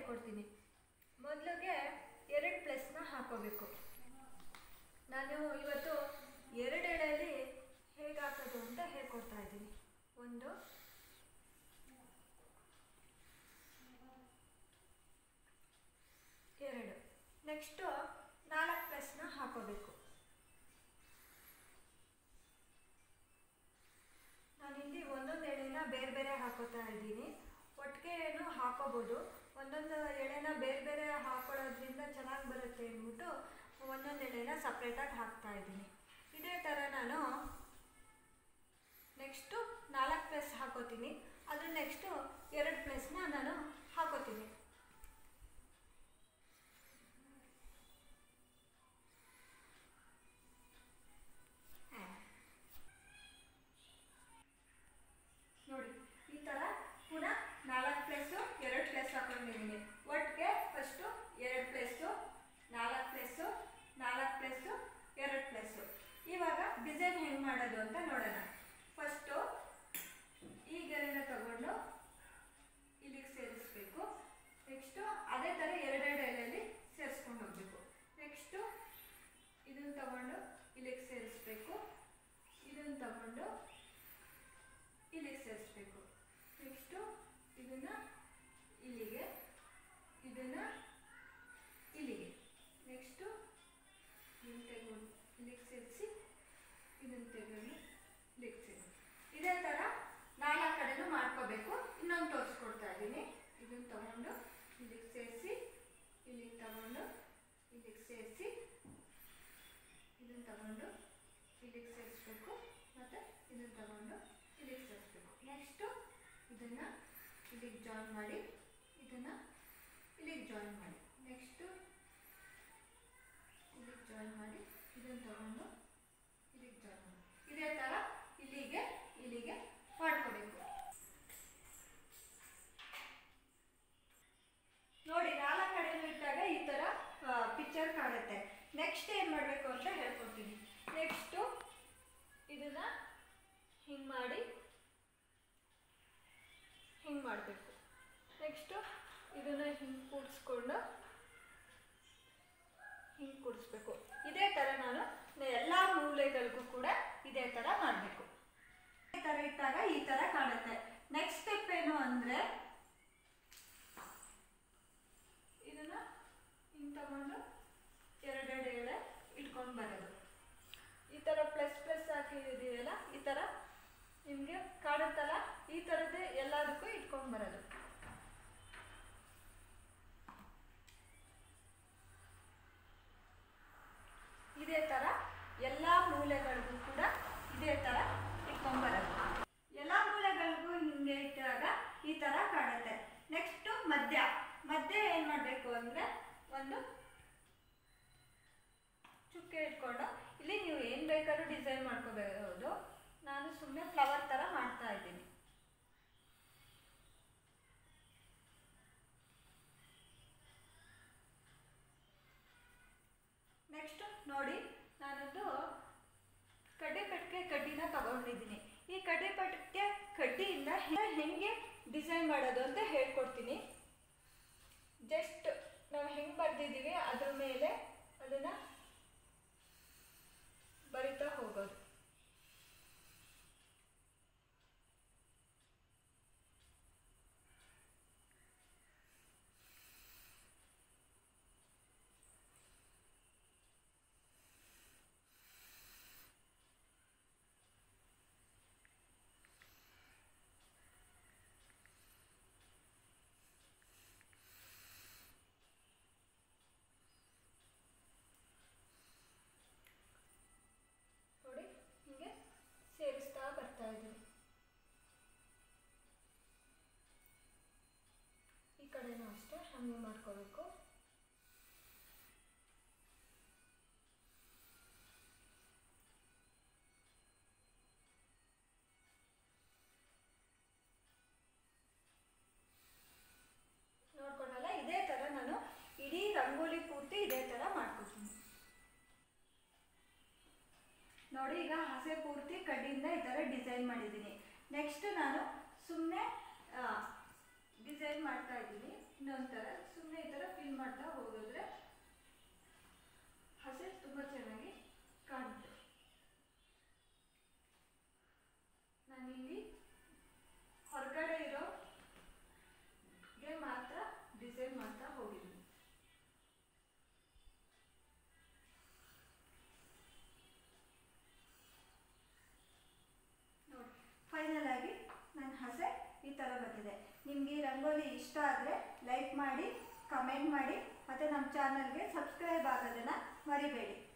ಹೇಳ್ಕೊಡ್ತೀನಿ ಮೊದಲಿಗೆ ಎರಡು ಪ್ಲಸ್ನ ಹಾಕೋಬೇಕು ನಾನು ಇವತ್ತು ಎರಡು ಎಳೆಯಲ್ಲಿ ಹೇಗೆ ಹಾಕೋದು ಅಂತ ಹೇಳ್ಕೊಡ್ತಾ ಇದ್ದೀನಿ ಒಂದು ಎರಡು ನೆಕ್ಸ್ಟು ನಾಲ್ಕು ಪ್ಲಸ್ನ ಹಾಕೋಬೇಕು ನಾನಿಲ್ಲಿ ಒಂದೊಂದು ಎಳೆನ ಬೇರೆ ಬೇರೆ ಹಾಕೋತಾ ಇದ್ದೀನಿ ಒಟ್ಟಿಗೆ ಏನು ಹಾಕೋಬೋದು ಒಂದೊಂದು ಎಳೆನ ಬೇರೆ ಬೇರೆ ಹಾಕೊಳ್ಳೋದ್ರಿಂದ ಚೆನ್ನಾಗಿ ಬರುತ್ತೆ ಅಂದ್ಬಿಟ್ಟು ಒಂದೊಂದು ಎಳೆನ ಸಪ್ರೇಟಾಗಿ ಹಾಕ್ತಾ ಇದ್ದೀನಿ ಇದೇ ಥರ ನಾನು ನೆಕ್ಸ್ಟು ನಾಲ್ಕು ಪ್ಲಸ್ ಹಾಕೋತೀನಿ ಅದ್ರ ನೆಕ್ಸ್ಟು ಎರಡು ಪ್ಲಸ್ನ ನಾನು ಹಾಕೋತೀನಿ ನೋಡಿ ಈ ಥರ ಪುನಃ ನಾಲ್ಕು ಪ್ಲೇಸು ಎರಡು ಪ್ಲೇಸ್ ಹಾಕೊಂಡಿದ್ದೀನಿ ಒಟ್ಟಿಗೆ ಫಸ್ಟು ಎರಡು ಪ್ಲೇಸು ನಾಲ್ಕು ಪ್ಲೇಸು ನಾಲ್ಕು ಪ್ಲೇಸು ಎರಡು ಪ್ಲೇಸು ಇವಾಗ ಡಿಸೈನ್ ಹೆಂಗೆ ಮಾಡೋದು ಅಂತ ನೋಡೋಣ ಫಸ್ಟು ಈ ಗೆರೆನ ತಗೊಂಡು ಇಲ್ಲಿಗೆ ಸೇರಿಸ್ಬೇಕು ನೆಕ್ಸ್ಟು ಅದೇ ಥರ ಎರಡೆರಡು ಎಲೆಯಲ್ಲಿ ಸೇರಿಸ್ಕೊಂಡು ಹೋಗಬೇಕು ನೆಕ್ಸ್ಟು ಇದನ್ನು ತಗೊಂಡು ಇಲ್ಲಿಗೆ ಸೇರಿಸ್ಬೇಕು ಇದನ್ನು ತಗೊಂಡು ಇಲ್ಲಿಗೆ ಸೇರಿಸ್ಬೇಕು ನೆಕ್ಸ್ಟು ಇದನ್ನು ಇಲ್ಲಿಗೆ ಇದನ್ನು ಇಲ್ಲಿಗೆ ನೆಕ್ಸ್ಟು ಇದನ್ನು ತೆಗೆದು ಇಲ್ಲಿಗೆ ಸೇರಿಸಿ ಇದನ್ನು ತೆಗೆದು ಇಲ್ಲಿಗೆ ಸೇರಿಸಿ ಇದೇ ಥರ ನಾಲ್ಕು ಕಡೆನೂ ಮಾಡ್ಕೋಬೇಕು ಇನ್ನೊಂದು ತೋರಿಸ್ಕೊಡ್ತಾ ಇದ್ದೀನಿ ಇದನ್ನು ತಗೊಂಡು ಇಲ್ಲಿಗೆ ಸೇರಿಸಿ ಇಲ್ಲಿಗೆ ತಗೊಂಡು ಇಲ್ಲಿಗೆ ಸೇರಿಸಿ ಇದನ್ನು ತಗೊಂಡು ಇಲ್ಲಿಗೆ ಸೇರಿಸ್ಬೇಕು ಮತ್ತು ಇದನ್ನು ತಗೊಂಡು ಇಲ್ಲಿಗೆ ಸೇರಿಸ್ಬೇಕು ನೆಕ್ಸ್ಟು ಇದನ್ನು ಇಲ್ಲಿಗೆ ಜಾಯಿನ್ ಮಾಡಿ ಇದನ್ನು ಇಲ್ಲಿಗೆ ಜಾಯಿನ್ ಮಾಡಿ ನೆಕ್ಸ್ಟು ಇಲ್ಲಿಗೆ ಜಾಯಿನ್ ಮಾಡಿ ಇದನ್ನು ತಗೊಂಡು ಇಲ್ಲಿಗೆ ಜಾಯಿನ್ ಮಾಡಿ ಇದೇ ಥರ ಇಲ್ಲಿಗೆ ಇಲ್ಲಿಗೆ ಮಾಡ್ಕೋಬೇಕು ನೋಡಿ ನಾಲ್ಕು ಕಡೆನೂ ಇಟ್ಟಾಗ ಈ ಥರ ಪಿಕ್ಚರ್ ಕಾಣುತ್ತೆ ನೆಕ್ಸ್ಟ್ ಏನು ಮಾಡಬೇಕು ಅಂತ ಹೇಳ್ಕೊಡ್ತೀನಿ ನೆಕ್ಸ್ಟು ಇದನ್ನು ಹಿಂಗೆ ಮಾಡಿ ಹಿಂಗೆ ಮಾಡಬೇಕು ನೆಕ್ಸ್ಟು ಇದನ್ನು ಹಿಂಗೆ ಕೂಡಿಸ್ಕೊಂಡು ಹಿಂಗೆ ಕೂಡಿಸ್ಬೇಕು ಇದೇ ಥರ ನಾನು ಎಲ್ಲ ಮೂಲೆಗಳಿಗೂ ಕೂಡ ಇದೇ ಥರ ಮಾಡಬೇಕು ಈ ಥರ ಇಟ್ಟಾಗ ಈ ಥರ ಕಾಣುತ್ತೆ ನೆಕ್ಸ್ಟ್ ಸ್ಟೆಪ್ ಏನು ಅಂದರೆ ಇದನ್ನು ಹಿಂಗೆ ತಗೊಂಡು ಎರಡೆರಡು ಎಳೆ ಇಟ್ಕೊಂಡು ಬರೋದು ಈ ಥರ ಪ್ಲಸ್ ಪ್ಲಸ್ ಹಾಕಿದ್ದೀವಲ್ಲ ಈ ಥರ ನಿಮಗೆ ಕಾಣುತ್ತಲ್ಲ ಈ ಥರದ್ದೇ ಎಲ್ಲದಕ್ಕೂ ಇಟ್ಕೊಂಡು ಬರೋದು ಇದೇ ಥರ ಎಲ್ಲ ಮೂಲೆಗಳಿಗೂ ಕೂಡ ಇದೇ ಥರ ಇಟ್ಕೊಂಡ್ಬರೋದು ಎಲ್ಲ ಮೂಲೆಗಳಿಗೂ ಹಿಂಗೆ ಇಟ್ಟಾಗ ಈ ಥರ ಕಾಣುತ್ತೆ ನೆಕ್ಸ್ಟು ಮಧ್ಯ ಮಧ್ಯ ಏನು ಮಾಡಬೇಕು ಅಂದರೆ ಒಂದು ಚುಕ್ಕೆ ಇಟ್ಕೊಂಡು ಇಲ್ಲಿ ನೀವು ಏನು ಬೇಕಾದ್ರೂ ಡಿಸೈನ್ ಮಾಡ್ಕೋಬಹುದು ನಾನು ಸುಮ್ಮನೆ ಫ್ಲವರ್ ಥರ ಮಾಡ್ತಾ ಇದ್ದೀನಿ ನೆಕ್ಸ್ಟ್ ನೋಡಿ ನಾನೊಂದು ಕಡ್ಡಿ ಪೆಟ್ಟಿಗೆ ಕಡ್ಡಿನ ತಗೊಂಡಿದ್ದೀನಿ ಈ ಕಡ್ಡಿ ಪೆಟ್ಟಿಗೆ ಕಡ್ಡಿಯಿಂದ ಹೆ- ಹೆಂಗೆ ಡಿಸೈನ್ ಮಾಡೋದು ಅಂತ ಹೇಳ್ಕೊಡ್ತೀನಿ ಜಸ್ಟ್ ನಾವು ಹೆಂಗೆ ಬರ್ದಿದ್ದೀವಿ ಅದ್ರ ಮೇಲೆ ಅದನ್ನು ಬರಿತಾ ಹೋಗೋದು ನೋಡಿ ಹೀಗೆ ಸೇರಿಸ್ತಾ ಬರ್ತಾ ಇದ್ದೀನಿ ಈ ಕಡೆನೂ ಅಷ್ಟೇ ಹಂಗೆ ಮಾಡ್ಕೋಬೇಕು ನೋಡ್ಕೊಂಡಲ್ಲ ಇದೇ ಥರ ನಾನು ಇಡೀ ರಂಗೋಲಿ ಪೂರ್ತಿ ಇದೇ ಥರ ಮಾಡ್ಕೊತೀನಿ ನೋಡಿ ಈಗ ಹಸೆ ಪೂರ್ತಿ ಕಡ್ಡಿಯಿಂದ ಈ ಥರ ಡಿಸೈನ್ ಮಾಡಿದ್ದೀನಿ ನೆಕ್ಸ್ಟ್ ನಾನು ಸುಮ್ಮನೆ ಡಿಸೈನ್ ಮಾಡ್ತಾ ಇದ್ದೀನಿ ಇನ್ನೊಂದು ಥರ ಸುಮ್ಮನೆ ಈ ಥರ ಫಿಲ್ ಮಾಡ್ತಾ ಹೋಗಿದ್ರೆ ಹಸೆ ತುಂಬ ಚೆನ್ನಾಗಿ ಕಾಣುತ್ತೆ ನಾನಿಲ್ಲಿ ಹೊರಗಡೆ ಇರೋ ಗೆ ಮಾತ್ರ ಡಿಸೈನ್ ಮಾಡ್ತಾ ಹೋಗಿದ್ದೀನಿ ನೋಡಿ ಫೈನಲ್ ಆಗಿ ನನ್ನ ಹಸೆ ಈ ಥರ ಬಂದಿದೆ ನಿಮಗೆ ಈ ರಂಗೋಲಿ ಇಷ್ಟ ಆದರೆ ಲೈಕ್ ಮಾಡಿ ಕಮೆಂಟ್ ಮಾಡಿ ಮತ್ತು ನಮ್ಮ ಚಾನಲ್ಗೆ ಸಬ್ಸ್ಕ್ರೈಬ್ ಆಗೋದನ್ನು ಮರಿಬೇಡಿ